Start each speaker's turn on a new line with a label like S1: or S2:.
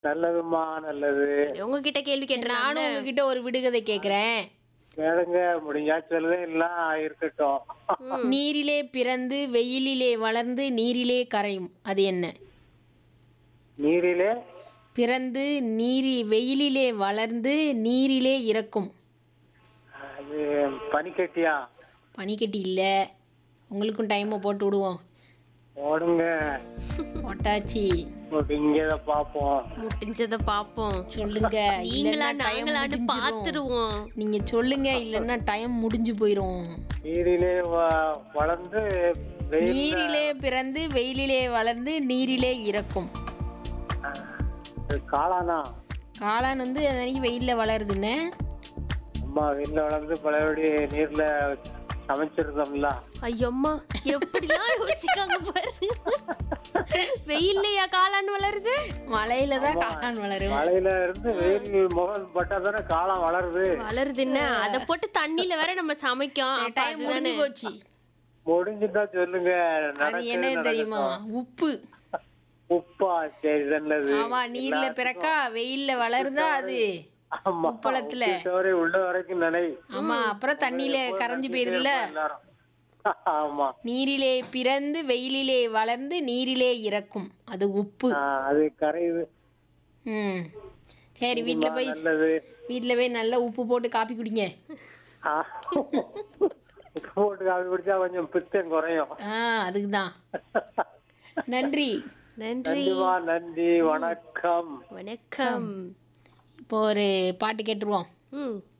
S1: நல்லதுமா நல்லது
S2: சரி, உங்ககிட்ட கேள்வி கேட்டேன்
S3: நானும் உங்ககிட்ட ஒரு விடுகதை கேக்குறேன்
S1: கேளுங்க முடிஞ்சா சொல்லுங்க எல்லாம் இருக்கட்டும்
S3: நீரிலே பிறந்து வெயிலிலே வளர்ந்து நீரிலே கரையும் அது என்ன
S1: நீரிலே
S3: பிறந்து நீரி வெயிலிலே வளர்ந்து நீரிலே இறக்கும்
S1: அது பனிக்கட்டியா
S3: பனிக்கட்டி இல்ல உங்களுக்கும் டைமை போட்டு விடுவோம்
S1: ஓடுங்க
S3: போட்டாச்சு
S1: இங்கத பாப்போம்
S2: முடிஞ்சத பாப்போம்
S3: சொல்லுங்க
S2: நீங்களா
S3: இல்லைன்னா time
S2: நாங்களான்னு
S3: முடிஞ்சிரும்.
S2: பாத்துருவோம்
S3: நீங்க சொல்லுங்க இல்லைன்னா டைம் முடிஞ்சு போயிரும்
S1: நீரிலே வ- வளர்ந்து வெயில்
S3: நீரிலே பிறந்து வெயிலிலே வளர்ந்து நீரிலே இறக்கும்
S1: காளானா
S3: காளான் வந்து அன்னைக்கு வெயில்ல வளருதுன்னு
S1: அம்மா வெயில்ல வளர்ந்து பழையபடி நீர்ல சமைச்சிருந்தோம்ல
S2: ஐயம்மா எப்படிலாம் யோசிக்காங்க பாரு வெயில்லையா காளான் வளருது
S3: மலையில தான் காளான் வளரும்
S1: மழையில இருந்து வெயில் முகம் பட்டா தானே காளான் வளருது
S2: வளருதுன்னா அத போட்டு தண்ணியில வேற நம்ம சமைக்கோம் அப்ப
S3: டைம் முடிஞ்சு போச்சு
S1: முடிஞ்சுட்டா சொல்லுங்க
S3: அது
S1: நடக்குது,
S3: என்ன தெரியுமா
S1: நடக்கட்டும்.
S3: உப்பு
S1: உப்பா சரி நல்லது
S3: ஆமா நீர்ல பிறக்கா வெயில்ல வளருதா அது
S1: ஆமா
S3: உப்பளத்துல.
S1: உப்பிட்டவரை உள்ள வரைக்கும் நினை
S3: ஆமா அப்புறம் தண்ணியில கரைஞ்சு போயிருதுல
S1: எல்லாரும் ஆமா
S3: நீரிலே பிறந்து வெயிலிலே வளர்ந்து நீரிலே இறக்கும் அது உப்பு
S1: ஆ, அது கரையுது
S3: ம் சரி வீட்ல போய்
S1: நல்லது
S3: வீட்ல போய் நல்லா உப்பு போட்டு காப்பி குடிங்க
S1: ஆ. உப்பு போட்டு காபி குடிச்சா கொஞ்சம் பித்தம் குறையும்
S3: ஆ அதுக்கு தான் நன்றி
S2: நன்றி
S1: நன்றிமா நன்றி வணக்கம்
S2: வணக்கம்
S3: இப்போ ஒரு பாட்டு கேட்டுருவோம்
S2: ம்